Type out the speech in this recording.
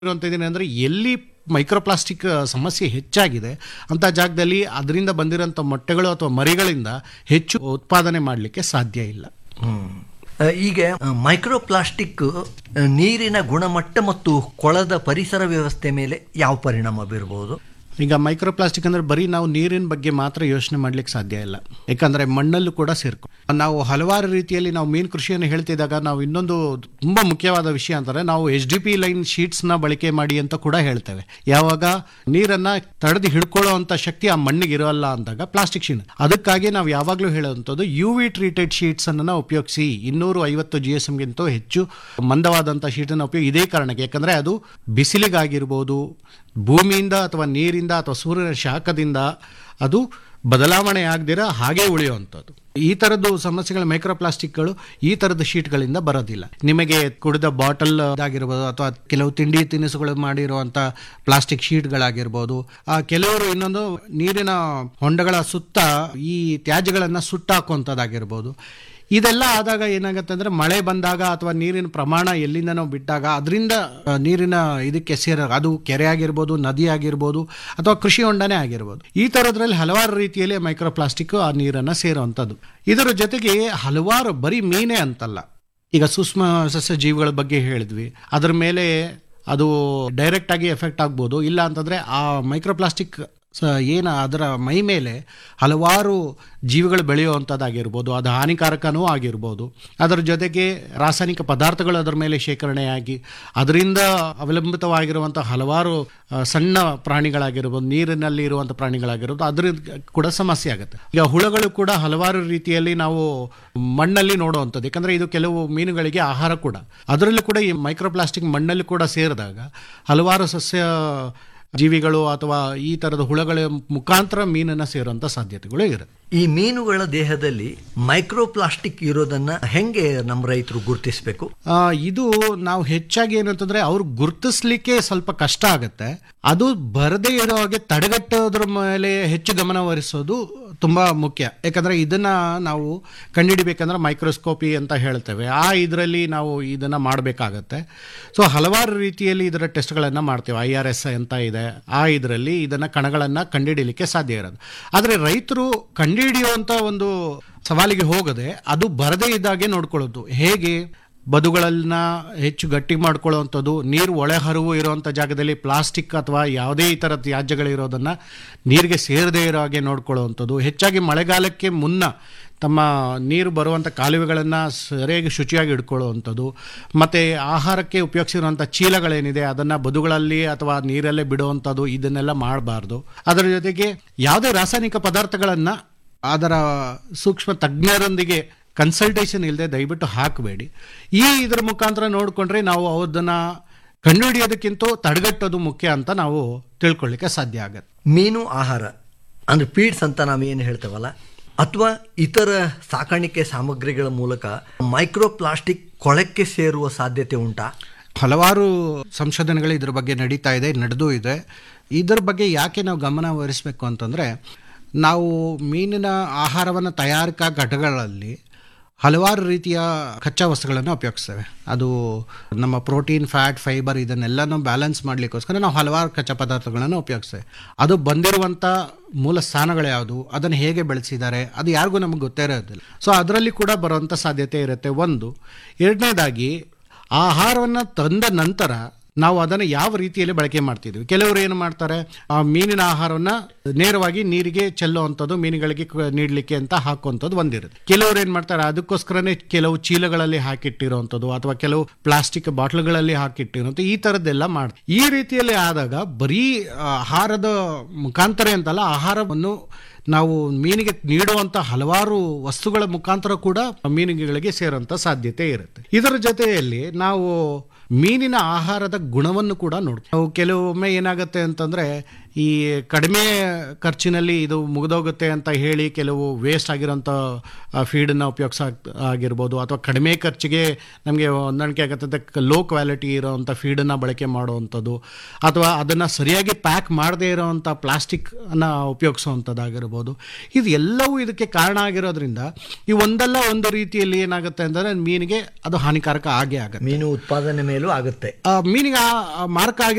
ಇರುವಂಥದ್ದೇನೆ ಅಂದರೆ ಎಲ್ಲಿ ಮೈಕ್ರೋಪ್ಲಾಸ್ಟಿಕ್ ಸಮಸ್ಯೆ ಹೆಚ್ಚಾಗಿದೆ ಅಂಥ ಜಾಗದಲ್ಲಿ ಅದರಿಂದ ಬಂದಿರೋಂಥ ಮೊಟ್ಟೆಗಳು ಅಥವಾ ಮರಿಗಳಿಂದ ಹೆಚ್ಚು ಉತ್ಪಾದನೆ ಮಾಡಲಿಕ್ಕೆ ಸಾಧ್ಯ ಇಲ್ಲ ಹ್ಮ್. ಆ, ಈಗ ಮೈಕ್ರೋ ಪ್ಲಾಸ್ಟಿಕ್ ನೀರಿನ ಗುಣಮಟ್ಟ ಮತ್ತು ಕೊಳದ ಪರಿಸರ ವ್ಯವಸ್ಥೆ ಮೇಲೆ ಯಾವ ಪರಿಣಾಮ ಬೀರಬಹುದು ಈಗ ಮೈಕ್ರೋಪ್ಲಾಸ್ಟಿಕ್ ಅಂದ್ರೆ ಬರೀ ನಾವು ನೀರಿನ ಬಗ್ಗೆ ಮಾತ್ರ ಯೋಚನೆ ಮಾಡ್ಲಿಕ್ಕೆ ಸಾಧ್ಯ ಇಲ್ಲ ಯಾಕಂದ್ರೆ ಮಣ್ಣಲ್ಲೂ ಕೂಡ ಸೇರ್ಕೊ ನಾವು ಹಲವಾರು ರೀತಿಯಲ್ಲಿ ನಾವು ಮೀನು ಕೃಷಿಯನ್ನು ಹೇಳ್ತಿದ್ದಾಗ ನಾವು ಇನ್ನೊಂದು ತುಂಬಾ ಮುಖ್ಯವಾದ ವಿಷಯ ಅಂತಾರೆ ನಾವು H D P line sheets ನ ಬಳಕೆ ಮಾಡಿ ಅಂತ ಕೂಡ ಹೇಳ್ತೇವೆ ಯಾವಾಗ ನೀರನ್ನ ತಡೆದು ಹಿಡ್ಕೊಳ್ಳೋ ಅಂತ ಶಕ್ತಿ ಆ ಮಣ್ಣಿಗೆ ಇರೋಲ್ಲ ಅಂದಾಗ ಪ್ಲಾಸ್ಟಿಕ್ ಶೀಟ್ ಅದಕ್ಕಾಗಿ ನಾವು ಯಾವಾಗಲೂ ಹೇಳುವಂಥದ್ದು ಯು ವಿ ಟ್ರೀಟೆಡ್ ಶೀಟ್ಸ್ ಅನ್ನ ಉಪಯೋಗಿಸಿ ಇನ್ನೂರು ಐವತ್ತು ಜಿ ಎಸ್ ಎಮ್ಗಿಂತ ಹೆಚ್ಚು ಮಂದವಾದಂಥ ಶೀಟನ್ನು ಉಪಯೋಗ ಇದೇ ಕಾರಣಕ್ಕೆ ಯಾಕಂದ್ರೆ ಅದು ಬಿಸಿಲಿಗಾಗಿರ್ಬೋದು ಭೂಮಿಯಿಂದ ಅಥವಾ ನೀರಿಂದ ಅಥವಾ ಸೂರ್ಯನ ಶಾಖದಿಂದ ಅದು ಬದಲಾವಣೆ ಆಗದಿರ ಹಾಗೆ ಉಳಿಯುವಂಥದ್ದು ಈ ಥರದ್ದು ಸಮಸ್ಯೆಗಳು ಮೈಕ್ರೋಪ್ಲಾಸ್ಟಿಕ್ಗಳು ಈ ಥರದ ಶೀಟ್ಗಳಿಂದ ಬರೋದಿಲ್ಲ ನಿಮಗೆ ಕುಡಿದ ಬಾಟಲ್ ಆಗಿರ್ಬೋದು ಅಥವಾ ಕೆಲವು ತಿಂಡಿ ತಿನಿಸುಗಳು ಮಾಡಿರುವಂಥ ಪ್ಲಾಸ್ಟಿಕ್ ಶೀಟ್ಗಳಾಗಿರ್ಬೋದು ಆ ಕೆಲವರು ಇನ್ನೊಂದು ನೀರಿನ ಹೊಂಡಗಳ ಸುತ್ತ ಈ ತ್ಯಾಜ್ಯಗಳನ್ನು ಸುಟ್ಟಾಕುವಂಥದ್ದಾಗಿರ್ಬೋದು ಇದೆಲ್ಲ ಆದಾಗ ಏನಾಗುತ್ತೆ ಅಂದ್ರೆ ಮಳೆ ಬಂದಾಗ ಅಥವಾ ನೀರಿನ ಪ್ರಮಾಣ ಎಲ್ಲಿಂದ ನಾವು ಬಿಟ್ಟಾಗ ಅದರಿಂದ ಆ, ನೀರಿನ ಇದಕ್ಕೆ ಸೇರ ಅದು ಕೆರೆ ಆಗಿರ್ಬೋದು ನದಿ ಆಗಿರ್ಬೋದು ಅಥವಾ ಕೃಷಿ ಹೊಂಡನೇ ಆಗಿರ್ಬೋದು ಈ ಥರದ್ರಲ್ಲಿ ಹಲವಾರು ರೀತಿಯಲ್ಲಿ ಮೈಕ್ರೋಪ್ಲಾಸ್ಟಿಕ್ ಆ ನೀರನ್ನು ಸೇರುವಂಥದ್ದು ಇದರ ಜೊತೆಗೆ ಹಲವಾರು ಬರೀ ಮೀನೇ ಅಂತಲ್ಲ ಈಗ ಸೂಕ್ಷ್ಮ ಸಸ್ಯ ಜೀವಿಗಳ ಬಗ್ಗೆ ಹೇಳಿದ್ವಿ ಅದರ ಮೇಲೆ ಅದು ಡೈರೆಕ್ಟ್ ಆಗಿ ಎಫೆಕ್ಟ್ ಆಗ್ಬೋದು ಇಲ್ಲ ಅಂತಂದ್ರೆ ಆ ಮೈಕ್ರೋಪ್ಲಾಸ್ಟಿಕ್ ಸ ಏನು ಅದರ ಮೈ ಮೇಲೆ ಹಲವಾರು ಜೀವಿಗಳು ಬೆಳೆಯುವಂಥದ್ದಾಗಿರ್ಬೋದು ಅದು ಹಾನಿಕಾರಕನೂ ಆಗಿರ್ಬೋದು ಅದರ ಜೊತೆಗೆ ರಾಸಾಯನಿಕ ಪದಾರ್ಥಗಳು ಅದರ ಮೇಲೆ ಶೇಖರಣೆಯಾಗಿ ಅದರಿಂದ ಅವಲಂಬಿತವಾಗಿರುವಂಥ ಹಲವಾರು ಆ, ಸಣ್ಣ ಪ್ರಾಣಿಗಳಾಗಿರ್ಬೋದು ನೀರಿನಲ್ಲಿ ಇರುವಂಥ ಪ್ರಾಣಿಗಳಾಗಿರ್ಬೋದು ಅದ್ರ ಕೂಡ ಸಮಸ್ಯೆ ಆಗುತ್ತೆ ಈಗ ಹುಳಗಳು ಕೂಡ ಹಲವಾರು ರೀತಿಯಲ್ಲಿ ನಾವು ಮಣ್ಣಲ್ಲಿ ನೋಡುವಂಥದ್ದು ಯಾಕಂದರೆ ಇದು ಕೆಲವು ಮೀನುಗಳಿಗೆ ಆಹಾರ ಕೂಡ ಅದರಲ್ಲೂ ಕೂಡ ಈ ಮೈಕ್ರೋಪ್ಲಾಸ್ಟಿಕ್ ಮಣ್ಣಲ್ಲಿ ಕೂಡ ಸೇರಿದಾಗ ಹಲವಾರು ಸಸ್ಯ ಜೀವಿಗಳು ಅಥವಾ ಈ ಥರದ ಹುಳಗಳ ಮುಖಾಂತರ ಮೀನನ್ನು ಸೇರುವಂಥ ಸಾಧ್ಯತೆಗಳು ಇರುತ್ತೆ ಈ ಮೀನುಗಳ ದೇಹದಲ್ಲಿ ಮೈಕ್ರೋ ಪ್ಲಾಸ್ಟಿಕ್ ಇರೋದನ್ನ ಹೆಂಗೆ ನಮ್ಮ ರೈತರು ಗುರುತಿಸಬೇಕು ಆ, ಇದು ನಾವು ಹೆಚ್ಚಾಗಿ ಏನಂತಂದ್ರೆ ಅವ್ರು ಗುರುತಿಸ್ಲಿಕ್ಕೆ ಸ್ವಲ್ಪ ಕಷ್ಟ ಆಗುತ್ತೆ ಅದು ಬರದೇ ಇರೋ ಹಾಗೆ ತಡೆಗಟ್ಟೋದ್ರ ಮೇಲೆ ಹೆಚ್ಚು ಗಮನ ಹರಿಸೋದು ತುಂಬಾ ಮುಖ್ಯ ಯಾಕಂದ್ರೆ ಇದನ್ನ ನಾವು ಕಂಡುಹಿಡಿಬೇಕಂದ್ರೆ ಮೈಕ್ರೋಸ್ಕೋಪಿ ಅಂತ ಹೇಳ್ತೇವೆ ಆ ಇದರಲ್ಲಿ ನಾವು ಇದನ್ನ ಮಾಡಬೇಕಾಗತ್ತೆ ಸೊ ಹಲವಾರು ರೀತಿಯಲ್ಲಿ ಇದರ ಟೆಸ್ಟ್ಗಳನ್ನು ಮಾಡ್ತೇವೆ ಐ ಆರ್ ಎಸ್ ಅಂತ ಇದೆ ಆ ಇದರಲ್ಲಿ ಇದನ್ನ ಕಣಗಳನ್ನು ಕಂಡುಹಿಡಿಯಲಿಕ್ಕೆ ಸಾಧ್ಯ ಇರೋದು ಆದರೆ ರೈತರು ಕಂಡುಹಿಡಿಯುವಂಥ ಒಂದು ಸವಾಲಿಗೆ ಹೋಗದೆ ಅದು ಬರದೇ ಇದ್ದಾಗೆ ನೋಡ್ಕೊಳ್ಳೋದು ಹೇಗೆ ಬದುಗಳನ್ನ ಹೆಚ್ಚು ಗಟ್ಟಿ ಮಾಡ್ಕೊಳ್ಳುವಂಥದ್ದು ನೀರು ಒಳೆ ಹರಿವು ಇರುವಂಥ ಜಾಗದಲ್ಲಿ ಪ್ಲಾಸ್ಟಿಕ್ ಅಥವಾ ಯಾವುದೇ ಈ ಥರ ತ್ಯಾಜ್ಯಗಳಿರೋದನ್ನು ನೀರಿಗೆ ಸೇರದೇ ಇರೋ ಹಾಗೆ ನೋಡ್ಕೊಳ್ಳುವಂಥದ್ದು ಹೆಚ್ಚಾಗಿ ಮಳೆಗಾಲಕ್ಕೆ ಮುನ್ನ ತಮ್ಮ ನೀರು ಬರುವಂಥ ಕಾಲುವೆಗಳನ್ನು ಸರಿಯಾಗಿ ಶುಚಿಯಾಗಿ ಇಟ್ಕೊಳ್ಳುವಂಥದ್ದು ಮತ್ತು ಆಹಾರಕ್ಕೆ ಉಪಯೋಗಿಸಿರುವಂಥ ಚೀಲಗಳೇನಿದೆ ಅದನ್ನು ಬದುಗಳಲ್ಲಿ ಅಥವಾ ನೀರಲ್ಲೇ ಬಿಡುವಂಥದ್ದು ಇದನ್ನೆಲ್ಲ ಮಾಡಬಾರ್ದು ಅದರ ಜೊತೆಗೆ ಯಾವುದೇ ರಾಸಾಯನಿಕ ಪದಾರ್ಥಗಳನ್ನು ಅದರ ಸೂಕ್ಷ್ಮ ತಜ್ಞರೊಂದಿಗೆ ಕನ್ಸಲ್ಟೇಷನ್ ಇಲ್ಲದೆ ದಯವಿಟ್ಟು ಹಾಕಬೇಡಿ ಈ ಇದರ ಮುಖಾಂತರ ನೋಡಿಕೊಂಡ್ರೆ ನಾವು ಅದನ್ನು ಕಂಡುಹಿಡಿಯೋದಕ್ಕಿಂತ ತಡೆಗಟ್ಟೋದು ಮುಖ್ಯ ಅಂತ ನಾವು ತಿಳ್ಕೊಳ್ಳಿಕ್ಕೆ ಸಾಧ್ಯ ಆಗತ್ತೆ ಮೀನು ಆಹಾರ ಅಂದ್ರೆ ಫೀಡ್ಸ್ ಅಂತ ನಾವು ಏನು ಹೇಳ್ತೇವಲ್ಲ ಅಥವಾ ಇತರ ಸಾಕಾಣಿಕೆ ಸಾಮಗ್ರಿಗಳ ಮೂಲಕ ಮೈಕ್ರೋ ಪ್ಲಾಸ್ಟಿಕ್ ಕೊಳಕ್ಕೆ ಸೇರುವ ಸಾಧ್ಯತೆ ಉಂಟಾ ಹಲವಾರು ಸಂಶೋಧನೆಗಳು ಇದ್ರ ಬಗ್ಗೆ ನಡೀತಾ ಇದೆ ನಡೆದೂ ಇದೆ ಇದರ ಬಗ್ಗೆ ಯಾಕೆ ನಾವು ಗಮನ ಹರಿಸಬೇಕು ಅಂತಂದರೆ ನಾವು ಮೀನಿನ ಆಹಾರವನ್ನು ತಯಾರಿಕಾ ಘಟಕಗಳಲ್ಲಿ ಹಲವಾರು ರೀತಿಯ ಕಚ್ಚಾ ವಸ್ತುಗಳನ್ನು ಉಪಯೋಗಿಸ್ತೇವೆ ಅದು ನಮ್ಮ ಪ್ರೋಟೀನ್ ಫ್ಯಾಟ್ ಫೈಬರ್ ಇದನ್ನೆಲ್ಲನೂ ಬ್ಯಾಲೆನ್ಸ್ ಮಾಡಲಿಕ್ಕೋಸ್ಕರ ನಾವು ಹಲವಾರು ಕಚ್ಚಾ ಪದಾರ್ಥಗಳನ್ನು ಉಪಯೋಗಿಸ್ತೇವೆ ಅದು ಬಂದಿರುವಂಥ ಮೂಲ ಸ್ಥಾನಗಳು ಯಾವುದು ಅದನ್ನು ಹೇಗೆ ಬೆಳೆಸಿದ್ದಾರೆ ಅದು ಯಾರಿಗೂ ನಮಗೆ ಗೊತ್ತೇ ಇರೋದಿಲ್ಲ ಸೊ ಅದರಲ್ಲಿ ಕೂಡ ಬರುವಂಥ ಸಾಧ್ಯತೆ ಇರುತ್ತೆ ಒಂದು ಎರಡನೇದಾಗಿ ಆಹಾರವನ್ನು ತಂದ ನಂತರ ನಾವು ಅದನ್ನು ಯಾವ ರೀತಿಯಲ್ಲಿ ಬಳಕೆ ಮಾಡ್ತಿದ್ವಿ ಕೆಲವರು ಏನು ಮಾಡ್ತಾರೆ ಆ ಮೀನಿನ ಆಹಾರವನ್ನು ನೇರವಾಗಿ ನೀರಿಗೆ ಚೆಲ್ಲುವಂಥದ್ದು ಮೀನುಗಳಿಗೆ ಕ- ನೀಡಲಿಕ್ಕೆ ಅಂತ ಹಾಕುವಂಥದ್ದು ಒಂದಿರುತ್ತೆ ಕೆಲವರು ಏನು ಮಾಡ್ತಾರೆ ಅದಕ್ಕೋಸ್ಕರನೇ ಕೆಲವು ಚೀಲಗಳಲ್ಲಿ ಹಾಕಿಟ್ಟಿರುವಂಥದ್ದು ಅಥವಾ ಕೆಲವು ಪ್ಲಾಸ್ಟಿಕ್ ಬಾಟ್ಲ್ಗಳಲ್ಲಿ ಹಾಕಿಟ್ಟಿರುವಂಥ ಈ ಥರದ್ದೆಲ್ಲ ಮಾಡಿ ಈ ರೀತಿಯಲ್ಲಿ ಆದಾಗ ಬರೀ ಆ, ಆಹಾರದ ಮುಖಾಂತರ ಅಂತಲ್ಲ ಆಹಾರವನ್ನು ನಾವು ಮೀನಿಗೆ ನೀಡುವಂಥ ಹಲವಾರು ವಸ್ತುಗಳ ಮುಖಾಂತರ ಕೂಡ ಮೀನುಗಳಿಗೆ ಸೇರುವಂಥ ಸಾಧ್ಯತೆ ಇರುತ್ತೆ ಇದರ ಜೊತೆಯಲ್ಲಿ ನಾವು ಮೀನಿನ ಆಹಾರದ ಗುಣವನ್ನು ಕೂಡ ನೋಡಿ ನಾವು ಕೆಲವೊಮ್ಮೆ ಏನಾಗುತ್ತೆ ಅಂತಂದ್ರೆ ಈ ಕಡಿಮೆ ಖರ್ಚಿನಲ್ಲಿ ಇದು ಮುಗಿದೋಗುತ್ತೆ ಅಂತ ಹೇಳಿ ಕೆಲವು ವೇಸ್ಟ್ ಆಗಿರೋಂಥ ಫೀಡನ್ನು ಉಪಯೋಗಿಸ ಆಗಿರ್ಬೋದು ಅಥವಾ ಕಡಿಮೆ ಖರ್ಚಿಗೆ ನಮಗೆ ಹೊಂದಾಣಿಕೆ ಆಗತ್ತೆ ಲೋ ಕ್ವಾಲಿಟಿ ಇರೋವಂಥ ಫೀಡನ್ನು ಬಳಕೆ ಮಾಡುವಂಥದ್ದು ಅಥವಾ ಅದನ್ನು ಸರಿಯಾಗಿ ಪ್ಯಾಕ್ ಮಾಡದೇ ಇರೋವಂಥ ಪ್ಲಾಸ್ಟಿಕ್ಕನ್ನು ಉಪಯೋಗಿಸುವಂಥದ್ದಾಗಿರ್ಬೋದು ಇದು ಎಲ್ಲವೂ ಇದಕ್ಕೆ ಕಾರಣ ಆಗಿರೋದ್ರಿಂದ ಈ ಒಂದಲ್ಲ ಒಂದು ರೀತಿಯಲ್ಲಿ ಏನಾಗುತ್ತೆ ಅಂದರೆ ಮೀನಿಗೆ ಅದು ಹಾನಿಕಾರಕ ಆಗೇ ಆಗುತ್ತೆ ಮೀನು ಉತ್ಪಾದನೆ ಮೇಲೂ ಆಗುತ್ತೆ ಆ, ಮೀನಿಗೆ ಆ- ಆ ಮಾರಕ